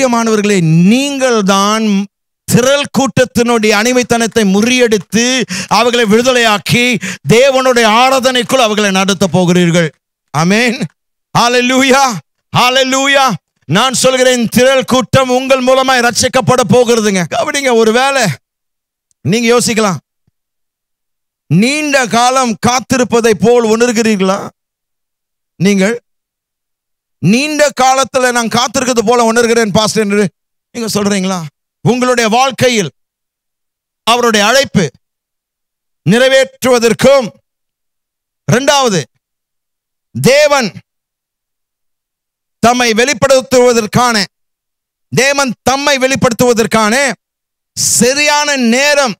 பிரியமானவர்களே நீங்கள் தான் திரள் கூட்டத்தினுடைய அடிமைத்தனத்தை முறியடித்து அவர்களை விடுதலையாக்கி தேவனுடைய ஆராதனைக்குள் அவர்களை நடத்த போகிறீர்கள் ஆமென் ஹalleluya ஹalleluya நான் சொல்கிறேன் திரள் கூட்டம் உங்கள் மூலமாய் ரட்சிக்கப்பட போகிறதுங்க கவனிங்க ஒருவேளை நீங்க யோசிக்கலாம் நீண்ட காலம் காத்திருப்பதை போல் உணர்கிறீர்களா நீங்கள் நீண்ட காலத்துல நான் காத்திருக்கிறது போல உணர்கிறேன் பாஸ்டர் என்று நீங்க சொல்றீங்களா உங்களுடைய வாழ்க்கையில் அவருடைய அழைப்பு நிறைவேற்றுவதற்கும் இரண்டாவது தேவன் தம்மை வெளிப்படுத்துவதற்கான தேவன் தம்மை வெளிப்படுத்துவதற்கான சரியான நேரம்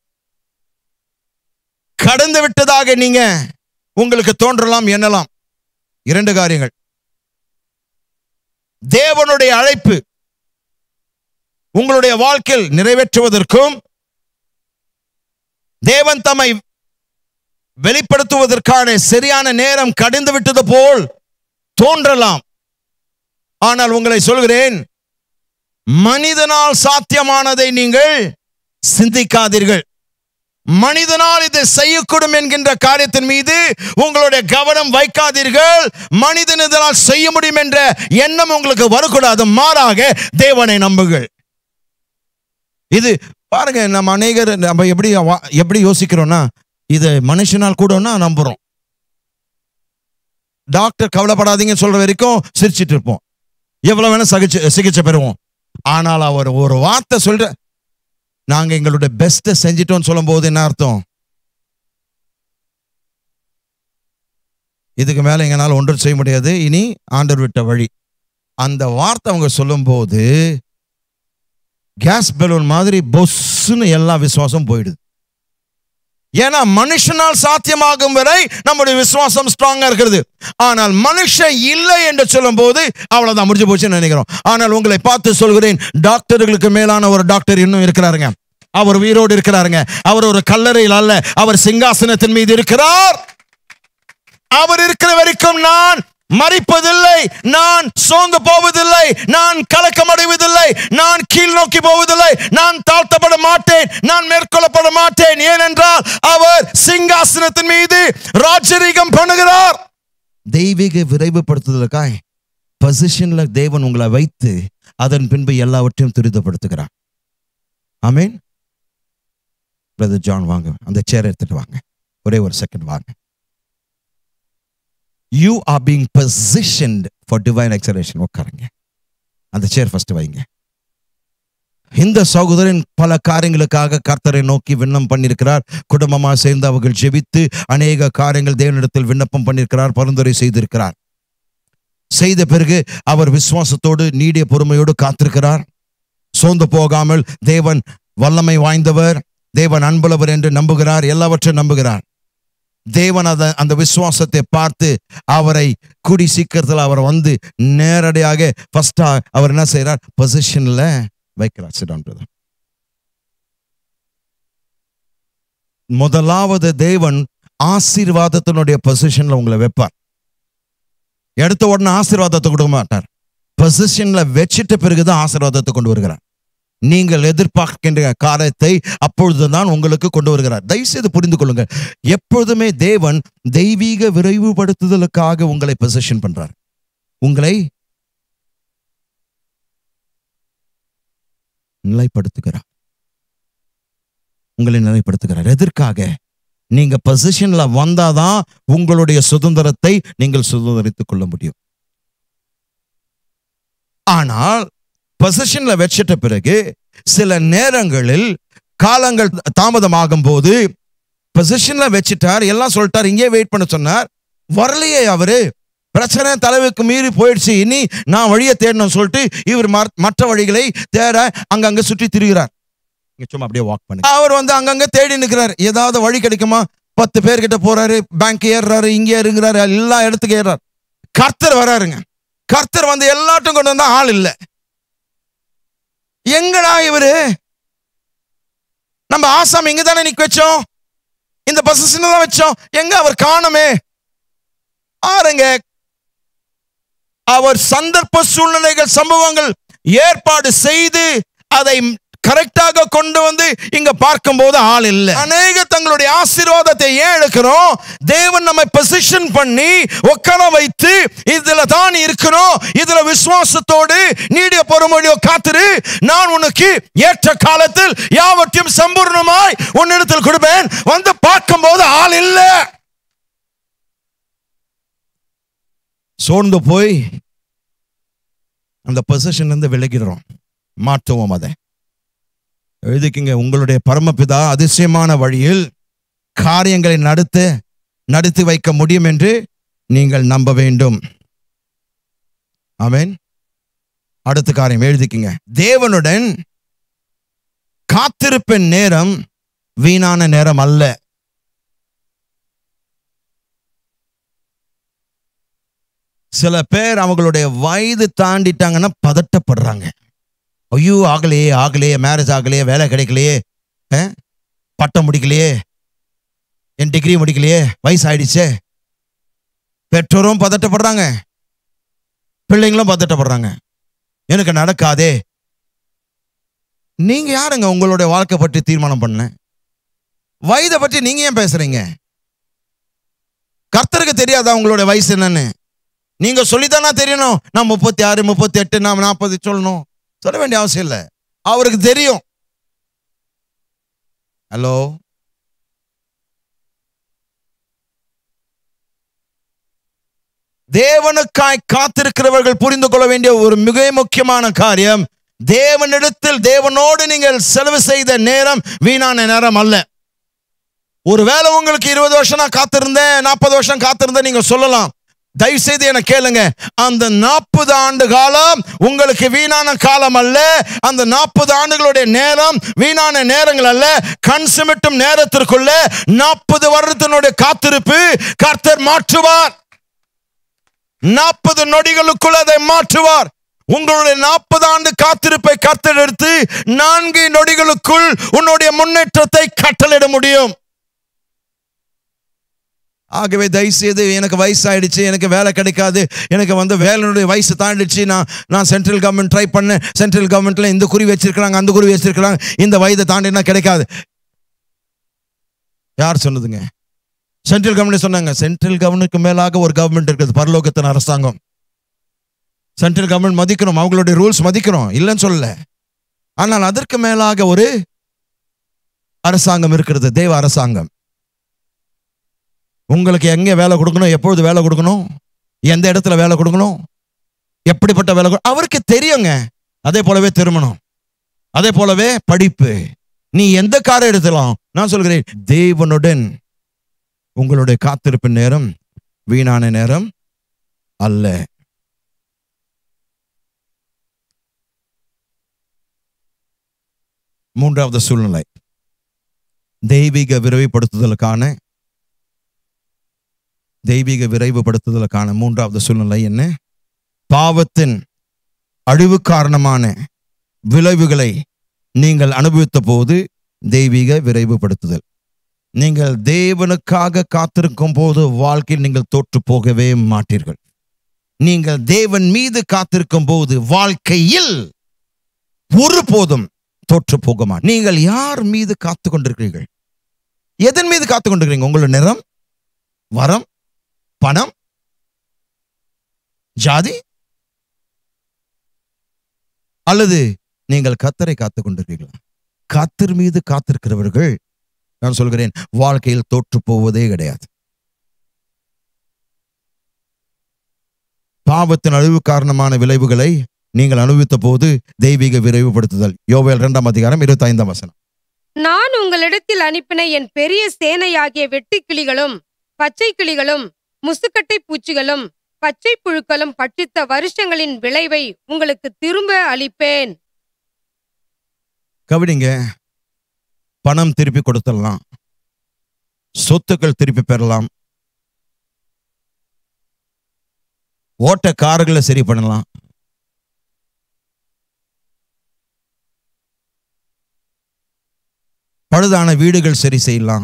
கடந்து விட்டதாக நீங்க உங்களுக்கு தோன்றலாம் எண்ணலாம் இரண்டு காரியங்கள் தேவனுடைய அழைப்பு உங்களுடைய வாழ்க்கையில் நிறைவேற்றுவதற்கும் தேவன் தம்மை வெளிப்படுத்துவதற்கான சரியான நேரம் கடந்து விட்டது போல் தோன்றலாம் ஆனால் உங்களை சொல்கிறேன் மனிதனால் சாத்தியமானதை நீங்கள் சிந்திக்காதீர்கள் மனிதனால் இதை செய்யக்கூடும் என்கின்ற காரியத்தின் மீது உங்களுடைய கவனம் வைக்காதீர்கள் மனிதன் இதனால் செய்ய முடியும் என்ற எண்ணம் உங்களுக்கு வரக்கூடாது மாறாக தேவனை நம்புங்கள் இது பாருங்க நம்ம அநேகர் நம்ம எப்படி வா- எப்படி யோசிக்கிறோம்னா இது மனுஷனால் கூடனா நம்புறோம் டாக்டர் கவலைப்படாதீங்கன்னு சொல்ற வரைக்கும் சிரிச்சிட்டு இருப்போம் எவ்வளவு வேணா சகிச்சு சிகிச்சை பெறுவோம் ஆனால் அவர் ஒரு வார்த்தை சொல்ற நாங்க எங்களுடைய பெஸ்ட்டை செஞ்சிட்டோம்னு சொல்லும்போது என்ன அர்த்தம் இதுக்கு மேல எங்களால் ஒன்றும் செய்ய முடியாது இனி ஆண்டவர் விட்ட வழி அந்த வார்த்தை அவங்க சொல்லும்போது கேஸ் பலூன் மாதிரி பொஸ்ஸுன்னு எல்லா விசுவாசம் போயிடுது ஏன்னா மனுஷனால் சாத்தியமாகும் வரை நம்முடைய விசுவாசம் ஸ்ட்ராங்கா இருக்கிறது ஆனால் மனுஷன் இல்லை என்று சொல்லும்போது அவ்வளவுதான் முடிஞ்சு போச்சுன்னு நினைக்கிறோம் ஆனால் உங்களை பார்த்து சொல்கிறேன் டாக்டர்களுக்கு மேலான ஒரு டாக்டர் இன்னும் இருக்கிறாருங்க அவர் உயிரோடு இருக்கிறாருங்க அவர் ஒரு கல்லறையில் அல்ல அவர் சிங்காசனத்தின் மீது இருக்கிறார் அவர் இருக்கிற வரைக்கும் நான் மறிப்பதில்லை நான் சோர்ந்து போவதில்லை நான் கலக்கம் அடைவதில்லை நான் கீழ் நோக்கி போவதில்லை நான் தாழ்த்தப்பட மாட்டேன் நான் மேற்கொள்ளப்பட மாட்டேன் ஏனென்றால் அவர் சிங்காசனத்தின் மீது ராஜரீகம் பண்ணுகிறார் தெய்வீக விரைவுபடுத்துதலுக்காய் பொசிஷன்ல தேவன் உங்களை வைத்து அதன் பின்பு எல்லாவற்றையும் துரிதப்படுத்துகிறார் ஆமீன் பிரதர் ஜான் வாங்க அந்த சேர் எடுத்துட்டு வாங்க ஒரே ஒரு செகண்ட் வாங்க you are being positioned for divine exhalation உட்காருங்க அந்த சேர் ஃபர்ஸ்ட் வைங்க இந்த சகோதரன் பல காரியங்களுக்காக கர்த்தரை நோக்கி விண்ணம் பண்ணியிருக்கிறார் குடும்பமாக சேர்ந்து அவர்கள் ஜெபித்து அநேக காரியங்கள் தேவனிடத்தில் விண்ணப்பம் பண்ணியிருக்கிறார் பரிந்துரை செய்திருக்கிறார் செய்த பிறகு அவர் விசுவாசத்தோடு நீடிய பொறுமையோடு காத்திருக்கிறார் சோர்ந்து போகாமல் தேவன் வல்லமை வாய்ந்தவர் தேவன் அன்புள்ளவர் என்று நம்புகிறார் எல்லாவற்றையும் நம்புகிறார் தேவன் அத அந்த விசுவாசத்தை பார்த்து அவரை கூடி சீக்கிரத்தில் அவர் வந்து நேரடியாக ஃபர்ஸ்டா அவர் என்ன செய்யறார் பொசிஷன்ல வைக்கிறார் சிடான் பிரதர் முதலாவது தேவன் ஆசீர்வாதத்தினுடைய பொசிஷன்ல உங்களை வைப்பார் எடுத்த உடனே ஆசீர்வாதத்தை கொடுக்க மாட்டார் பொசிஷன்ல வச்சிட்ட பிறகுதான் ஆசீர்வாதத்தை கொண்டு வருகிறார் நீங்கள் எதிர்பார்க்கின்ற காரியத்தை அப்பொழுதுதான் உங்களுக்கு கொண்டு வருகிறார் தயவுசெய்து புரிந்து கொள்ளுங்கள் எப்பொழுதுமே தேவன் தெய்வீக விரைவுபடுத்துதலுக்காக உங்களை பொசிஷன் பண்றார் உங்களை நிலைப்படுத்துகிறார் உங்களை நிலைப்படுத்துகிறார் எதற்காக நீங்க பொசிஷன்ல வந்தாதான் உங்களுடைய சுதந்திரத்தை நீங்கள் சுதந்திரித்துக் கொள்ள முடியும் ஆனால் பொசிஷன்ல வச்சிட்ட பிறகு சில நேரங்களில் காலங்கள் தாமதமாகும் போது பொசிஷன்ல வச்சிட்டார் எல்லாம் சொல்லிட்டார் இங்கே வெயிட் பண்ண சொன்னார் வரலையே அவரு பிரச்சனை தலைவுக்கு மீறி போயிடுச்சு இனி நான் வழியை தேடணும் சொல்லிட்டு இவர் மற்- மற்ற வழிகளை தேட அங்கங்க சுற்றி திரிகிறார் இங்க சும்மா அப்படியே வாக் பண்ணி அவர் வந்து அங்கங்க தேடி நிற்கிறார் ஏதாவது வழி கிடைக்குமா பத்து பேர்கிட்ட போறாரு பேங்க் ஏறுறாரு இங்கே ஏறுங்கிறாரு எல்லா இடத்துக்கு ஏறாரு கர்த்தர் வராருங்க கர்த்தர் வந்து எல்லாட்டும் கொண்டு வந்தா ஆள் இல்லை எங்கடா இவரு நம்ம ஆசாம் இங்க தானே நிக்க வச்சோம் இந்த பொசிஷன் தான் வச்சோம் எங்க அவர் காணுமே ஆருங்க அவர் சந்தர்ப்ப சூழ்நிலைகள் சம்பவங்கள் ஏற்பாடு செய்து அதை கரெக்டாக கொண்டு வந்து இங்க பார்க்கும்போது ஆள் இல்லை அநேக தங்களுடைய ஆசீர்வாதத்தை ஏன் எடுக்கிறோம் தேவன் நம்மை பொசிஷன் பண்ணி உட்கார வைத்து இதுல தான் இருக்கணும் இதுல விசுவாசத்தோடு நீடிய பொறுமொழியோ காத்துரு நான் உனக்கு ஏற்ற காலத்தில் யாவற்றையும் சம்பூர்ணமாய் உன்னிடத்தில் கொடுப்பேன் வந்து பார்க்கும்போது ஆள் இல்லை சோர்ந்து போய் அந்த பொசிஷன்ல இருந்து விலகிடுறோம் மாற்றுவோம் அதை எழுதிக்கிங்க உங்களுடைய பரமபிதா அதிசயமான வழியில் காரியங்களை நடத்த நடத்தி வைக்க முடியும் என்று நீங்கள் நம்ப வேண்டும் ஆமென் அடுத்த காரியம் எழுதிக்கிங்க தேவனுடன் காத்திருப்பின் நேரம் வீணான நேரம் அல்ல சில பேர் அவங்களுடைய வயது தாண்டிட்டாங்கன்னா பதட்டப்படுறாங்க ஐயோ ஆகலையே ஆகலையே மேரேஜ் ஆகலையே வேலை கிடைக்கலையே அஹ், பட்டம் முடிக்கலையே என் டிகிரி முடிக்கலையே வயசு ஆயிடுச்சே பெற்றோரும் பதட்டப்படுறாங்க பிள்ளைங்களும் பதட்டப்படுறாங்க எனக்கு நடக்காதே நீங்க யாருங்க உங்களுடைய வாழ்க்கை பற்றி தீர்மானம் பண்ண வயதை பற்றி நீங்க ஏன் பேசுறீங்க கர்த்தருக்கு தெரியாதா உங்களுடைய வயசு என்னன்னு நீங்க சொல்லித்தானா தெரியணும் நான் முப்பத்தி ஆறு முப்பத்தி எட்டு நான் நாற்பது சொல்லணும் சொல்ல வேண்டிய அவசியம் இல்லை அவருக்கு தெரியும் ஹலோ தேவனுக்காய் காத்திருக்கிறவர்கள் புரிந்து கொள்ள வேண்டிய ஒரு மிக முக்கியமான காரியம் தேவனிடத்தில் தேவனோடு நீங்கள் செலவு செய்த நேரம் வீணான நேரம் அல்ல ஒருவேளை உங்களுக்கு இருபது வருஷம் நான் காத்திருந்தேன் நாற்பது வருஷம் காத்திருந்தேன் நீங்க சொல்லலாம் தயவு செய்து என கேளுங்க அந்த நாற்பது ஆண்டு காலம் உங்களுக்கு வீணான காலம் அல்ல அந்த நாற்பது ஆண்டுகளுடைய நேரம் வீணான நேரங்கள் அல்ல கண் சிமிட்டும் நேரத்திற்குள்ள நாற்பது வருடத்தினுடைய காத்திருப்பு கர்த்தர் மாற்றுவார் நாற்பது நொடிகளுக்குள் அதை மாற்றுவார் உங்களுடைய நாற்பது ஆண்டு காத்திருப்பை கர்த்தர் எடுத்து நான்கு நொடிகளுக்குள் உன்னுடைய முன்னேற்றத்தை கட்டளிட முடியும் ஆகவே தயவுசெய்து எனக்கு வயசாயிடுச்சு எனக்கு வேலை கிடைக்காது எனக்கு வந்து வேலையுடைய வயசு தாண்டிடுச்சு நான் நான் சென்ட்ரல் கவர்மெண்ட் ட்ரை பண்ணேன் சென்ட்ரல் கவர்மெண்ட்ல இந்த குறி வச்சிருக்கிறாங்க அந்த குறி வச்சிருக்கிறாங்க இந்த வயதை தாண்டினா கிடைக்காது யார் சொன்னதுங்க சென்ட்ரல் கவர்மெண்ட் சொன்னாங்க சென்ட்ரல் கவர்மெண்ட்டுக்கு மேலாக ஒரு கவர்மெண்ட் இருக்குது பரலோகத்தின் அரசாங்கம் சென்ட்ரல் கவர்மெண்ட் மதிக்கிறோம் அவங்களுடைய ரூல்ஸ் மதிக்கிறோம் இல்லைன்னு சொல்லல ஆனால் அதற்கு மேலாக ஒரு அரசாங்கம் இருக்கிறது தேவ அரசாங்கம் உங்களுக்கு எங்கே வேலை கொடுக்கணும் எப்பொழுது வேலை கொடுக்கணும் எந்த இடத்துல வேலை கொடுக்கணும் எப்படிப்பட்ட வேலை கொடு- அவருக்கு தெரியுங்க அதே போலவே திருமணம் அதே போலவே படிப்பு நீ எந்த காரை எடுக்கலாம் நான் சொல்கிறேன் தேவனுடன் உங்களுடைய காத்திருப்பு நேரம் வீணான நேரம் அல்ல மூன்றாவது சூழ்நிலை தெய்வீக விரைவுபடுத்துதலுக்கான தெய்வீக விரைவுபடுத்துதலுக்கான மூன்றாவது சூழ்நிலை என்ன பாவத்தின் அழிவு காரணமான விளைவுகளை நீங்கள் அனுபவித்த போது தெய்வீக விரைவுபடுத்துதல் நீங்கள் தேவனுக்காக காத்திருக்கும் போது வாழ்க்கையில் நீங்கள் தோற்று போகவே மாட்டீர்கள் நீங்கள் தேவன் மீது காத்திருக்கும் போது வாழ்க்கையில் ஒருபோதும் தோற்று போக மாட்டீர்கள் நீங்கள் யார் மீது காத்து கொண்டிருக்கிறீர்கள் எதன் மீது காத்து கொண்டிருக்கிறீங்க உங்களோட நிறம் வரம் பணம் ஜாதி அல்லது நீங்கள் கத்தரை காத்துக் கொண்டிருக்கிறீர்களா கத்தர் மீது காத்திருக்கிறவர்கள் நான் சொல்கிறேன் வாழ்க்கையில் தோற்று போவதே கிடையாது பாவத்தின் அழிவு காரணமான விளைவுகளை நீங்கள் அனுபவித்த போது தெய்வீக விரைவுபடுத்துதல் யோவேல் இரண்டாம் அதிகாரம் இருபத்தி ஐந்தாம் வசனம் நான் உங்களிடத்தில் அனுப்பின என் பெரிய சேனையாகிய வெட்டுக்கிளிகளும் பச்சை கிளிகளும் முசுக்கட்டை பூச்சிகளும் பச்சை புழுக்களும் பட்சித்த வருஷங்களின் விளைவை உங்களுக்கு திரும்ப அளிப்பேன் கவனிங்க பணம் திருப்பி கொடுத்துடலாம் சொத்துக்கள் திருப்பி பெறலாம் ஓட்ட கார்களை சரி பண்ணலாம் பழுதான வீடுகள் சரி செய்யலாம்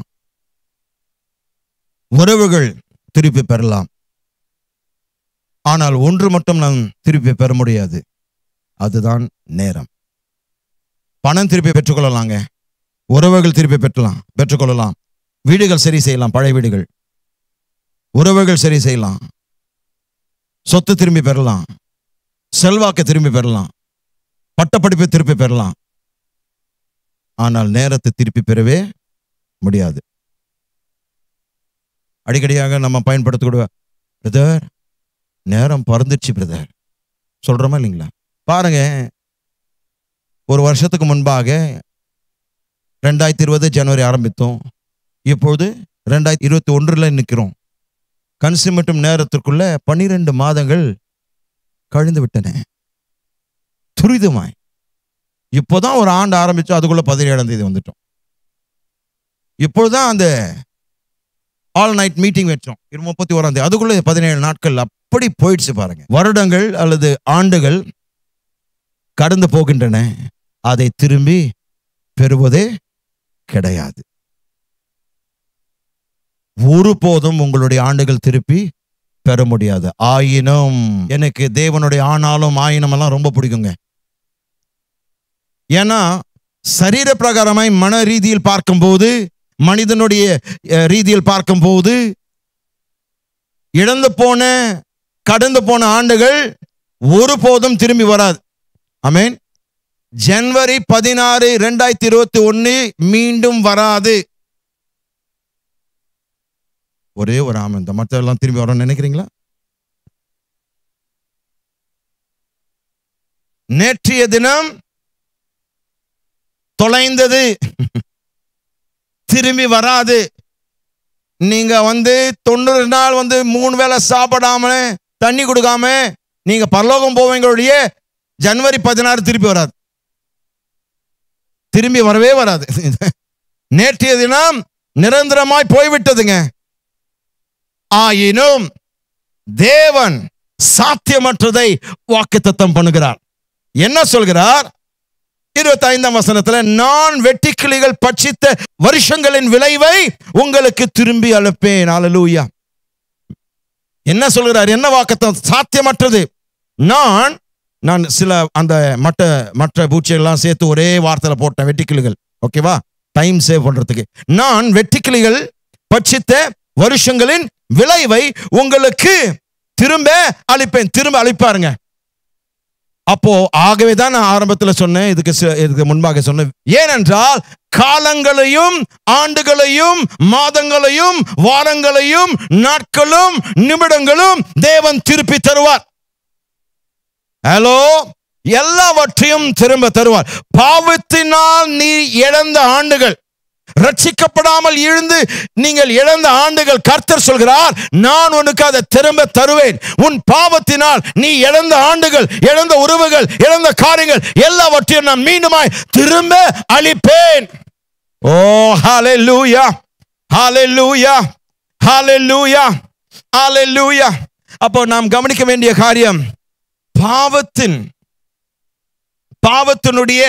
உறவுகள் திருப்பி பெறலாம் ஆனால் ஒன்று மட்டும் நாம் திருப்பி பெற முடியாது அதுதான் நேரம் பணம் திருப்பி பெற்றுக்கொள்ளலாங்க உறவுகள் திருப்பி பெற்றலாம் பெற்றுக்கொள்ளலாம் வீடுகள் சரி செய்யலாம் பழைய வீடுகள் உறவுகள் சரி செய்யலாம் சொத்து திரும்பி பெறலாம் செல்வாக்கை திரும்பி பெறலாம் பட்டப்படிப்பை திருப்பி பெறலாம் ஆனால் நேரத்தை திருப்பி பெறவே முடியாது அடிக்கடியாக நம்ம பயன்படுத்தக்கூடிய பிரதர் நேரம் பறந்துச்சு பிரதர் சொல்றோமா இல்லைங்களா பாருங்க ஒரு வருஷத்துக்கு முன்பாக ரெண்டாயிரத்தி இருபது ஜனவரி ஆரம்பித்தோம் இப்பொழுது ரெண்டாயிரத்தி இருபத்தி ஒன்றில் நிற்கிறோம் கன்சிமட்டும் நேரத்திற்குள்ள பன்னிரெண்டு மாதங்கள் கழிந்து விட்டன துரிதமாய் இப்போதான் ஒரு ஆண்டு ஆரம்பிச்சோம் அதுக்குள்ள பதினேழாம் தேதி வந்துட்டோம் இப்பொழுதுதான் அந்த ஆல் நைட் மீட்டிங் வச்சோம் இரு முப்பத்தி ஓராம் தேதி அதுக்குள்ள பதினேழு நாட்கள் அப்படி போயிடுச்சு பாருங்க வருடங்கள் அல்லது ஆண்டுகள் கடந்து போகின்றன அதை திரும்பி பெறுவதே கிடையாது ஒருபோதும் உங்களுடைய ஆண்டுகள் திருப்பி பெற முடியாது ஆயினும் எனக்கு தேவனுடைய ஆனாலும் ஆயினும் எல்லாம் ரொம்ப பிடிக்குங்க ஏன்னா சரீர பிரகாரமாய் மன ரீதியில் பார்க்கும்போது மனிதனுடைய அஹ், ரீதியில் பார்க்கும்போது இழந்து போன கடந்து போன ஆண்டுகள் ஒருபோதும் திரும்பி வராது ஆமென் ஜனவரி பதினாறு ரெண்டாயிரத்தி இருபத்தி ஒன்னு மீண்டும் வராது ஒரே ஒரு ஆமாம் இந்த மற்ற எல்லாம் திரும்பி வரும்னு நினைக்கிறீங்களா நேற்றைய தினம் தொலைந்தது திரும்பி வராது நீங்க வந்து தொண்ணூறு நாள் வந்து மூணு வேளை சாப்பிடாம தண்ணி கொடுக்காம நீங்க பரலோகம் போவீங்களுடைய ஜனவரி பதினாறு திருப்பி வராது திரும்பி வரவே வராது நேற்றைய தினம் நிரந்தரமாய் போய்விட்டதுங்க ஆயினும் தேவன் சாத்தியமற்றதை வாக்குத்தத்தம் பண்ணுகிறார் என்ன சொல்கிறார் இருபத்தி ஐந்தாம் வசனத்துல நான் வெட்டிக்கிளிகள் பட்சித்த வருஷங்களின் விளைவை உங்களுக்கு திரும்பி அனுப்பேன் அல்லேலூயா என்ன சொல்கிறார் என்ன வாக்குத்தம் சாத்தியமற்றது நான் நான் சில அந்த மற்ற மற்ற பூச்சிகள்லாம் சேர்த்து ஒரே வார்த்தையில போட்டேன் வெட்டிக்கிளிகள் ஓகேவா டைம் சேவ் பண்றதுக்கு நான் வெட்டிக்கிளிகள் பட்சித்த வருஷங்களின் விளைவை உங்களுக்கு திரும்ப அளிப்பேன் திரும்ப அளிப்பாருங்க அப்போ ஆகவே தான் நான் ஆரம்பத்தில் சொன்னேன் இதுக்கு சி- இதுக்கு முன்பாக சொன்னேன் ஏனென்றால் காலங்களையும் ஆண்டுகளையும் மாதங்களையும் வாரங்களையும் நாட்களும் நிமிடங்களும் தேவன் திருப்பி தருவார் ஹலோ எல்லாவற்றையும் திரும்ப தருவார் பாவத்தினால் நீ இழந்த ஆண்டுகள் ரட்சிக்கப்படாமல் இழுந்து நீங்கள் இழந்த ஆண்டுகள் கர்த்தர் சொல்கிறார் நான் உனக்கு அதை திரும்ப தருவேன் உன் பாவத்தினால் நீ இழந்த ஆண்டுகள் இழந்த உறவுகள் இழந்த காரியங்கள் எல்லாவற்றையும் நான் மீண்டுமாய் திரும்ப அளிப்பேன் ஓ ஹalleluya ஹalleluya ஹalleluya ஹalleluya அப்போ நாம் கவனிக்க வேண்டிய காரியம் பாவத்தின் பாவத்தினுடைய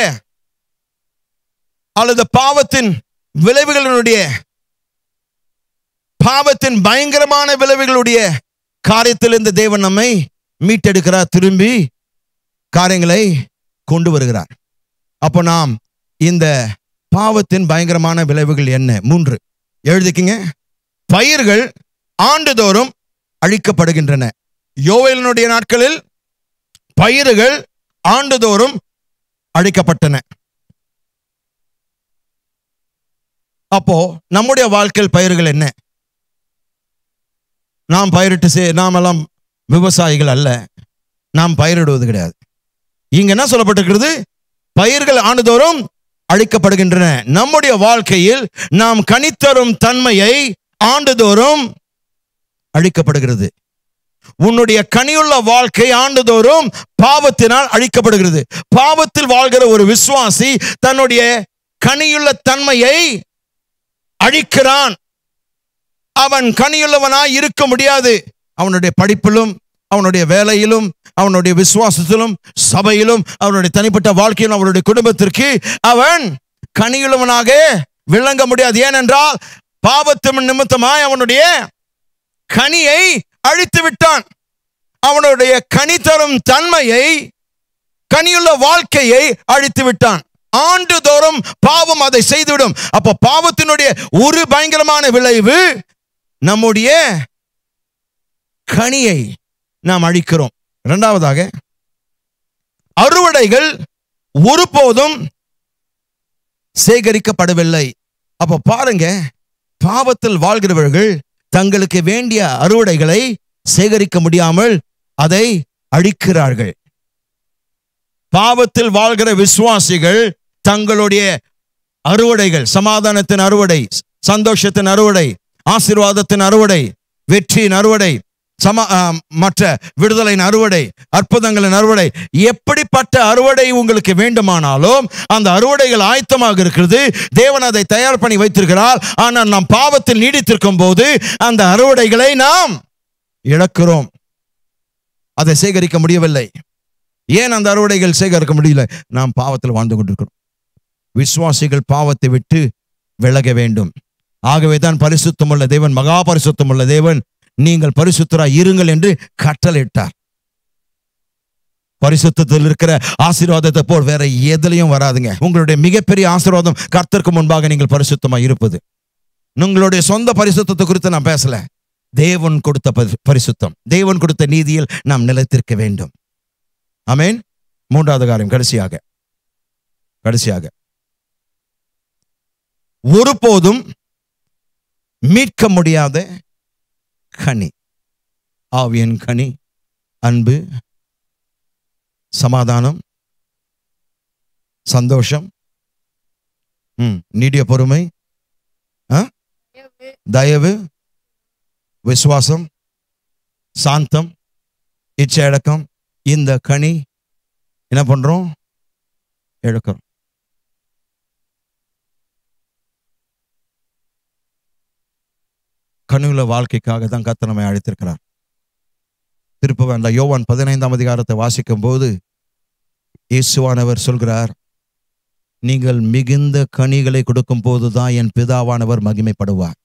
அல்லது பாவத்தின் விளைவுகளினுடைய பாவத்தின் பயங்கரமான விளைவுகளுடைய காரியத்திலிருந்து தேவன் நம்மை மீட்டெடுக்கிறார் திரும்பி காரியங்களை கொண்டு வருகிறார் அப்போ நாம் இந்த பாவத்தின் பயங்கரமான விளைவுகள் என்ன மூன்று எழுதிக்கிங்க பயிர்கள் ஆண்டுதோறும் அழிக்கப்படுகின்றன யோவேலினுடைய நாட்களில் பயிர்கள் ஆண்டுதோறும் அழிக்கப்பட்டன அப்போ நம்முடைய வாழ்க்கையில் பயிர்கள் என்ன நாம் பயிரிட்டு சே நாமெல்லாம் விவசாயிகள் அல்ல நாம் பயிரிடுவது கிடையாது இங்க என்ன சொல்லப்பட்டிருக்கிறது பயிர்கள் ஆண்டுதோறும் அழிக்கப்படுகின்றன நம்முடைய வாழ்க்கையில் நாம் கனித்தரும் தன்மையை ஆண்டுதோறும் அழிக்கப்படுகிறது உன்னுடைய கனியுள்ள வாழ்க்கை ஆண்டுதோறும் பாவத்தினால் அழிக்கப்படுகிறது பாவத்தில் வாழ்கிற ஒரு விசுவாசி தன்னுடைய கனியுள்ள தன்மையை அழிக்கிறான் அவன் கனியுள்ளவனாய் இருக்க முடியாது அவனுடைய படிப்பிலும் அவனுடைய வேலையிலும் அவனுடைய விசுவாசத்திலும் சபையிலும் அவனுடைய தனிப்பட்ட வாழ்க்கையிலும் அவனுடைய குடும்பத்திற்கு அவன் கனியுள்ளவனாக விளங்க முடியாது ஏனென்றால் பாவத்தின் நிமித்தமாய் அவனுடைய கனியை அழித்து விட்டான் அவனுடைய கனி தரும் தன்மையை கனியுள்ள வாழ்க்கையை அழித்து விட்டான் ஆண்டுதோறும் பாவம் அதை செய்துவிடும் அப்ப பாவத்தினுடைய ஒரு பயங்கரமான விளைவு நம்முடைய கனியை நாம் அழிக்கிறோம் இரண்டாவதாக அறுவடைகள் ஒருபோதும் சேகரிக்கப்படவில்லை அப்ப பாருங்க பாவத்தில் வாழ்கிறவர்கள் தங்களுக்கு வேண்டிய அறுவடைகளை சேகரிக்க முடியாமல் அதை அழிக்கிறார்கள் பாவத்தில் வாழ்கிற விசுவாசிகள் தங்களுடைய அறுவடைகள் சமாதானத்தின் அறுவடை சந்தோஷத்தின் அறுவடை ஆசீர்வாதத்தின் அறுவடை வெற்றியின் அறுவடை சம ஆ, மற்ற விடுதலையின் அறுவடை அற்புதங்களின் அறுவடை எப்படிப்பட்ட அறுவடை உங்களுக்கு வேண்டுமானாலும் அந்த அறுவடைகள் ஆயத்தமாக இருக்கிறது தேவன் அதை தயார் பண்ணி வைத்திருக்கிறார் ஆனால் நாம் பாவத்தில் நீடித்திருக்கும் போது அந்த அறுவடைகளை நாம் இழக்கிறோம் அதை சேகரிக்க முடியவில்லை ஏன் அந்த அறுவடைகள் சேகரிக்க முடியல நாம் பாவத்தில் வாழ்ந்து கொண்டிருக்கிறோம் விசுவாசிகள் பாவத்தை விட்டு விலக வேண்டும் ஆகவே தான் பரிசுத்தமுள்ள தேவன் மகா பரிசுத்தமுள்ள தேவன் நீங்கள் பரிசுத்தராய் இருங்கள் என்று கட்டளையிட்டார் பரிசுத்தத்தில் இருக்கிற ஆசீர்வாதத்தை போல் வேற எதுலையும் வராதுங்க உங்களுடைய மிகப்பெரிய ஆசீர்வாதம் கர்த்தருக்கு முன்பாக நீங்கள் பரிசுத்தமாய் இருப்பது உங்களுடைய சொந்த பரிசுத்தத்தை குறித்து நான் பேசல தேவன் கொடுத்த பரி- பரிசுத்தம் தேவன் கொடுத்த நீதியில் நாம் நிலைத்திருக்க வேண்டும் ஆமென் மூன்றாவது காரியம் கடைசியாக கடைசியாக ஒருபோதும் மீட்க முடியாத கனி ஆவியன் கனி அன்பு சமாதானம் சந்தோஷம் ம், நீடிய பொறுமை ஆ? தயவு விசுவாசம் சாந்தம் இச்சையடக்கம் இந்த கனி என்ன பண்றோம் எடுக்கிறோம் கனிவுள்ள வாழ்க்கைக்காக தான் கர்த்தர் நம்மை அழைத்திருக்கிறார் திருப்ப வேண்டாம் யோவான் பதினைந்தாம் அதிகாரத்தை வாசிக்கும் போது இயேசுவானவர் சொல்கிறார் நீங்கள் மிகுந்த கனிகளை கொடுக்கும் போதுதான் என் பிதாவானவர் மகிமைப்படுவார்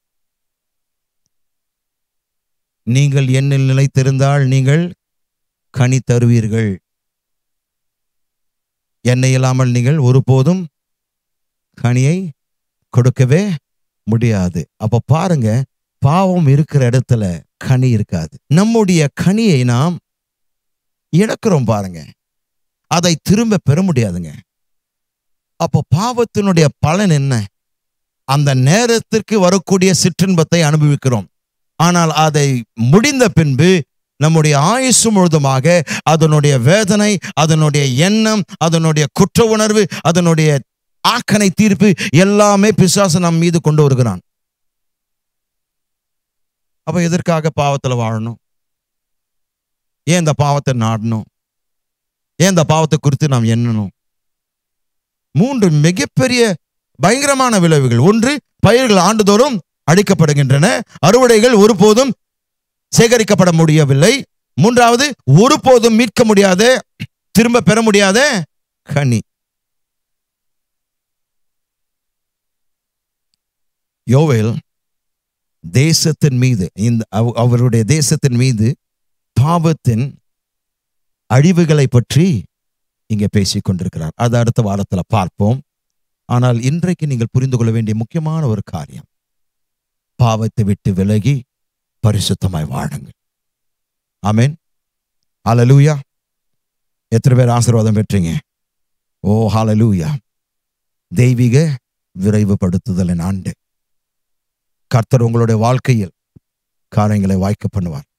நீங்கள் என்னில் நிலைத்திருந்தால் நீங்கள் கனி தருவீர்கள் என்னை இல்லாமல் நீங்கள் ஒருபோதும் கனியை கொடுக்கவே முடியாது அப்ப பாருங்க பாவம் இருக்கிற இடத்துல கனி இருக்காது நம்முடைய கனியை நாம் இழக்கிறோம் பாருங்க அதை திரும்ப பெற முடியாதுங்க அப்போ பாவத்தினுடைய பலன் என்ன அந்த நேரத்திற்கு வரக்கூடிய சிற்றின்பத்தை அனுபவிக்கிறோம் ஆனால் அதை முடிந்த பின்பு நம்முடைய ஆயுசு முழுதுமாக அதனுடைய வேதனை அதனுடைய எண்ணம் அதனுடைய குற்ற உணர்வு அதனுடைய ஆக்கனை தீர்ப்பு எல்லாமே பிசாசு நம் மீது கொண்டு வருகிறான் அப்ப எதற்காக பாவத்துல வாழணும் ஏன் இந்த பாவத்தை நாடணும் ஏன் இந்த பாவத்தை குறித்து நாம் எண்ணணும் மூன்று மிகப்பெரிய பயங்கரமான விளைவுகள் ஒன்று பயிர்கள் ஆண்டுதோறும் அழிக்கப்படுகின்றன அறுவடைகள் ஒருபோதும் சேகரிக்கப்பட முடியவில்லை மூன்றாவது ஒருபோதும் மீட்க முடியாத திரும்ப பெற முடியாத கனி யோவேல் தேசத்தின் மீது இந்த அவ- அவருடைய தேசத்தின் மீது பாவத்தின் அழிவுகளை பற்றி இங்கே பேசிக் கொண்டிருக்கிறார் அது அடுத்த வாரத்துல பார்ப்போம் ஆனால் இன்றைக்கு நீங்கள் புரிந்து கொள்ள வேண்டிய முக்கியமான ஒரு காரியம் பாவத்தை விட்டு விலகி பரிசுத்தமாய் வாழுங்கள் ஆமென் ஹalleluya எத்தனை பேர் ஆசீர்வாதம் பெற்றீங்க ஓ ஹalleluya தெய்வீக விரைவுபடுத்துதலின் ஆண்டு கர்த்தர் உங்களுடைய வாழ்க்கையில் காரியங்களை வாய்க்க பண்ணுவார்